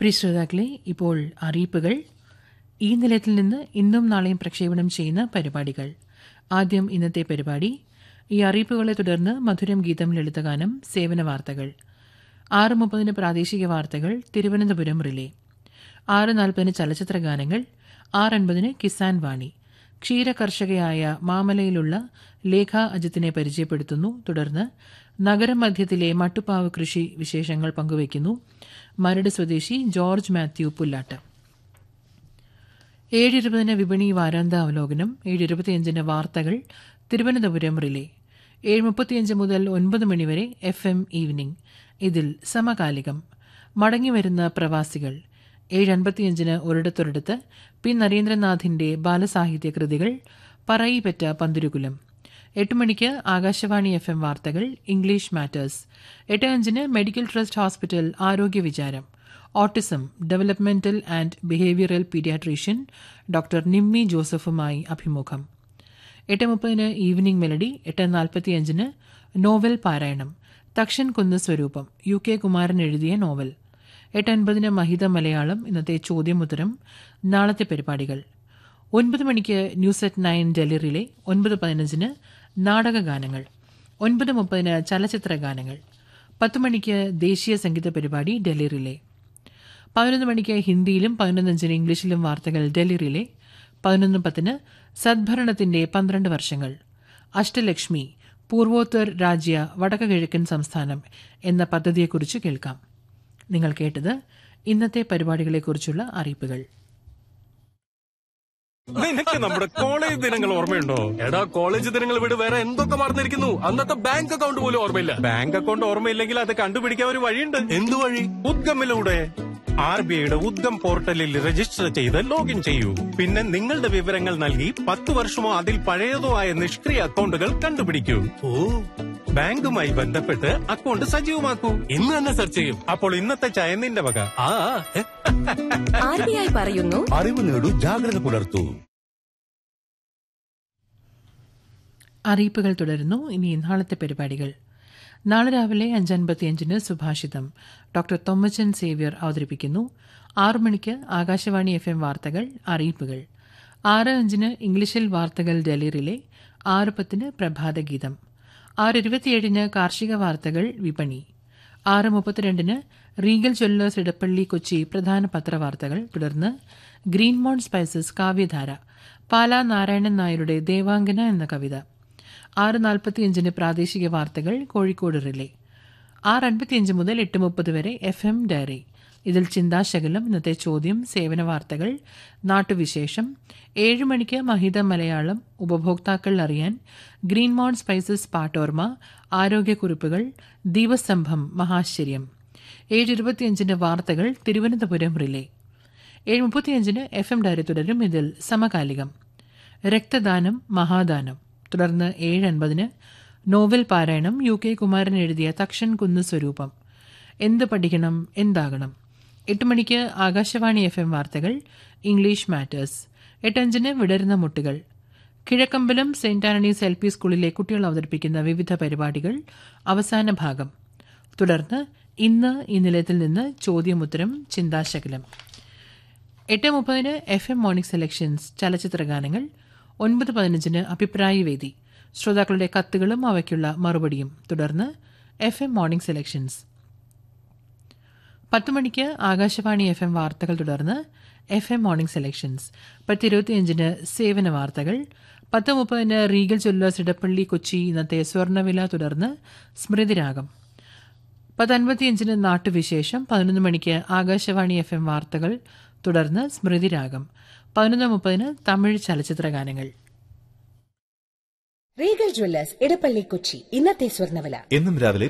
പ്രിയ ശ്രോതാക്കളെ ഇപ്പോൾ അറിയിപ്പുകൾ ഈ നിലയത്തിൽ നിന്ന് ഇന്നും നാളെയും പ്രക്ഷേപണം ചെയ്യുന്ന പരിപാടികൾ ആദ്യം ഇന്നത്തെ പരിപാടി ഈ അറിയിപ്പുകളെ തുടർന്ന് മധുരം ഗീതം ലളിതഗാനം സേവന വാർത്തകൾ ആറ് മുപ്പതിന് പ്രാദേശിക വാർത്തകൾ തിരുവനന്തപുരം റിലേ ആറ് നാൽപ്പതിന് ചലച്ചിത്ര ഗാനങ്ങൾ ആറ് അൻപതിന് കിസാൻ വാണി ക്ഷീര കർഷകയായ മാമലയിലുള്ള ലേഖ അജിത്തിനെ പരിചയപ്പെടുത്തുന്നു തുടർന്ന് നഗരമധ്യത്തിലെ മട്ടുപ്പാവ് കൃഷി വിശേഷങ്ങൾ പങ്കുവയ്ക്കുന്നു മരട് സ്വദേശി ജോർജ് മാത്യു പുല്ലാട്ട് ഏഴ് ഇരുപതിന് വിപണി വാരാന്ത അവലോകനം ഏഴ് ഇരുപത്തിയഞ്ചിന് വാർത്തകൾ തിരുവനന്തപുരം റിലേ ഏഴ് മുപ്പത്തിയഞ്ച് മുതൽ ഒൻപത് മണിവരെ എഫ് എം ഈവനിംഗ് ഇതിൽ സമകാലികം മടങ്ങിവരുന്ന പ്രവാസികൾ ഏഴ് അൻപത്തിയഞ്ചിന് ഒരിടത്തൊരിടത്ത് പി നരേന്ദ്രനാഥിന്റെ ബാലസാഹിത്യ കൃതികൾ പറയിപ്പറ്റ പന്തിരുകുലം എട്ട് മണിക്ക് ആകാശവാണി എഫ് എം വാർത്തകൾ ഇംഗ്ലീഷ് മാറ്റേഴ്സ് എട്ട് അഞ്ചിന് മെഡിക്കൽ ട്രസ്റ്റ് ഹോസ്പിറ്റൽ ആരോഗ്യ വിചാരം autism developmental and behavioural paediatrician doctor Nimmi ജോസഫുമായി അഭിമുഖം എട്ട് മുപ്പതിന് ഈവനിംഗ് മെലഡി എട്ട് നാൽപ്പത്തിയഞ്ചിന് നോവൽ പാരായണം തക്ഷൻ കുന്ന് സ്വരൂപം യു കെ കുമാരൻ എഴുതിയ നോവൽ എട്ട് അൻപതിന് മഹിത മലയാളം ഇന്നത്തെ ചോദ്യമുത്തരം നാളത്തെ പരിപാടികൾ ഒൻപത് മണിക്ക് ന്യൂസ് അറ്റ് നയൻ ഡൽഹിയിലെ ഒൻപത് പതിനഞ്ചിന് നാടകഗാനങ്ങൾ ഒൻപത് മുപ്പതിന് ചലച്ചിത്ര ഗാനങ്ങൾ പത്ത് മണിക്ക് ദേശീയ സംഗീത പരിപാടി ഡൽഹി റിലേ പതിനൊന്ന് മണിക്ക് ഹിന്ദിയിലും പതിനൊന്നഞ്ചിന് ഇംഗ്ലീഷിലും വാർത്തകൾ ഡൽഹി റിലേ പതിനൊന്ന് പത്തിന് സദ്ഭരണത്തിന്റെ പന്ത്രണ്ട് വർഷങ്ങൾ അഷ്ടലക്ഷ്മി പൂർവോത്തർ രാജ്യ വടക്ക് കിഴക്കൻ സംസ്ഥാനം എന്ന പദ്ധതിയെക്കുറിച്ച് കേൾക്കാം നിങ്ങൾ കേട്ടത് ഇന്നത്തെ പരിപാടികളെക്കുറിച്ചുള്ള അറിയിപ്പുകൾ നിനക്ക് നമ്മുടെ കോളേജ് ദിനങ്ങൾ ഓർമ്മയുണ്ടോ എടാ കോളേജ് ദിനങ്ങൾ വിട് വേറെ എന്തൊക്കെ മറന്നിരിക്കുന്നു അന്നത്തെ ബാങ്ക് അക്കൗണ്ട് പോലും ഓർമ്മയില്ല ബാങ്ക് അക്കൗണ്ട് ഓർമ്മയില്ലെങ്കിൽ അത് കണ്ടുപിടിക്കാൻ ഒരു വഴിയുണ്ട് എന്തു വഴി ഉദ്ഗമിലൂടെ ആർ ബി ഐയുടെ ഉദ്ഗം പോർട്ടലിൽ രജിസ്റ്റർ ചെയ്ത് ലോഗിൻ ചെയ്യൂ പിന്നെ നിങ്ങളുടെ വിവരങ്ങൾ നൽകി പത്ത് വർഷമോ അതിൽ പഴയതോ ആയ നിഷ്ക്രിയ അക്കൗണ്ടുകൾ കണ്ടുപിടിക്കൂ ഓ ബാങ്കുമായി ബന്ധപ്പെട്ട് അക്കൗണ്ട് സജീവമാക്കൂ ഇന്ന് തന്നെ സെർച്ച് ചെയ്യും അപ്പോൾ ഇന്നത്തെ ചായ നിന്റെ വക ആ ഏ, ആർ ബി ഐ പറയുന്നു അറിവ് നേടൂ ജാഗ്രത പുലർത്തൂ അറിയിപ്പുകൾ തുടരുന്നു ഇനി നാളത്തെ പരിപാടികൾ നാളെ രാവിലെ അഞ്ചൻപത്തിയഞ്ചിന് സുഭാഷിതം ഡോക്ടർ തൊമ്മച്ചൻ സേവ്യർ അവതരിപ്പിക്കുന്നു ആറു മണിക്ക് ആകാശവാണി എഫ് എം വാർത്തകൾ അറിയിപ്പുകൾ ആറ് അഞ്ചിന് ഇംഗ്ലീഷിൽ വാർത്തകൾ ഡൽഹിയിലെ ആറ് പത്തിന് പ്രഭാതഗീതം ആറ് ഇരുപത്തിയേഴിന് കാർഷിക വാർത്തകൾ വിപണി ആറ് മുപ്പത്തിരണ്ടിന് റീഗൽ ജ്വല്ലേഴ്സ് ഇടപ്പള്ളി കൊച്ചി പ്രധാന പത്രവാർത്തകൾ തുടർന്ന് ഗ്രീൻ മോൺ സ്പൈസസ് കാവ്യധാര പാലാ നാരായണൻ നായരുടെ ദേവാംഗന എന്ന കവിത ആറ് നാൽപ്പത്തിയഞ്ചിന് പ്രാദേശിക വാർത്തകൾ കോഴിക്കോട് റിലേ ആറ് അൻപത്തിയഞ്ച് മുതൽ എട്ട് മുപ്പത് വരെ എഫ് എം ഡയറി ഇതിൽ ചിന്താശകലം ഇന്നത്തെ ചോദ്യം സേവന വാർത്തകൾ നാട്ടുവിശേഷം ഏഴ് മണിക്ക് മഹിത മലയാളം ഉപഭോക്താക്കൾ അറിയാൻ ഗ്രീൻ മോൺ സ്പൈസസ് പാട്ടോർമ ആരോഗ്യക്കുറിപ്പുകൾ ദീപസ്തംഭം മഹാശ്ചര്യം ഏഴ് ഇരുപത്തിയഞ്ചിന് വാർത്തകൾ തിരുവനന്തപുരം റിലേ ഏഴ് മുപ്പത്തിയഞ്ചിന് എഫ് എം ഡയറി തുടരും ഇതിൽ സമകാലികം രക്തദാനം മഹാദാനം തുടർന്ന് ഏഴ് അൻപതിന് നോവൽ പാരായണം യു കെ കുമാരൻ എഴുതിയ തക്ഷൻ കുന്ന് സ്വരൂപം എന്ത് പഠിക്കണം എന്താകണം എട്ട് മണിക്ക് ആകാശവാണി എഫ് എം വാർത്തകൾ ഇംഗ്ലീഷ് മാറ്റേഴ്സ് എട്ടഞ്ചിന് വിടരുന്ന മുട്ടുകൾ Kizhakkambalam Saint Antony's L P സ്കൂളിലെ കുട്ടികൾ അവതരിപ്പിക്കുന്ന വിവിധ പരിപാടികൾ അവസാന ഭാഗം തുടർന്ന് ഇന്ന് ഈ നിലയത്തിൽ നിന്ന് ചോദ്യമുത്തരം ചിന്താശകലം എട്ട് മുപ്പതിന് എഫ് എം മോർണിംഗ് സെലക്ഷൻസ് ചലച്ചിത്ര ഗാനങ്ങൾ ഒൻപത് പതിനഞ്ചിന് അഭിപ്രായവേദി ശ്രോതാക്കളുടെ കത്തുകളും അവയ്ക്കുള്ള മറുപടിയും തുടർന്ന് എഫ് എം മോർണിംഗ് സെലക്ഷൻസ് പത്ത് മണിക്ക് ആകാശവാണി എഫ് എം വാർത്തകൾ തുടർന്ന് എഫ് എം മോർണിംഗ് സെലക്ഷൻസ് പത്ത് ഇരുപത്തിയഞ്ചിന് സേവന വാർത്തകൾ പത്ത് മുപ്പതിന് റീഗൽ ജ്വല്ലേഴ്സ് ഇടപ്പള്ളി കൊച്ചി ഇന്നത്തെ സ്വർണ്ണവില തുടർന്ന് സ്മൃതിരാഗം പത്തൻപത്തിയഞ്ചിന് നാട്ടുവിശേഷം പതിനൊന്ന് മണിക്ക് ആകാശവാണി എഫ് എം വാർത്തകൾ തുടർന്ന് സ്മൃതിരാഗം പതിനൊന്ന് മുപ്പതിന് തമിഴ് ചലച്ചിത്ര ഗാനങ്ങൾ റീഗൽ ജ്വല്ലേഴ്സ് ഇടപ്പള്ളി കൊച്ചി ഇന്നത്തെ സ്വർണ്ണവില എന്നും രാവിലെ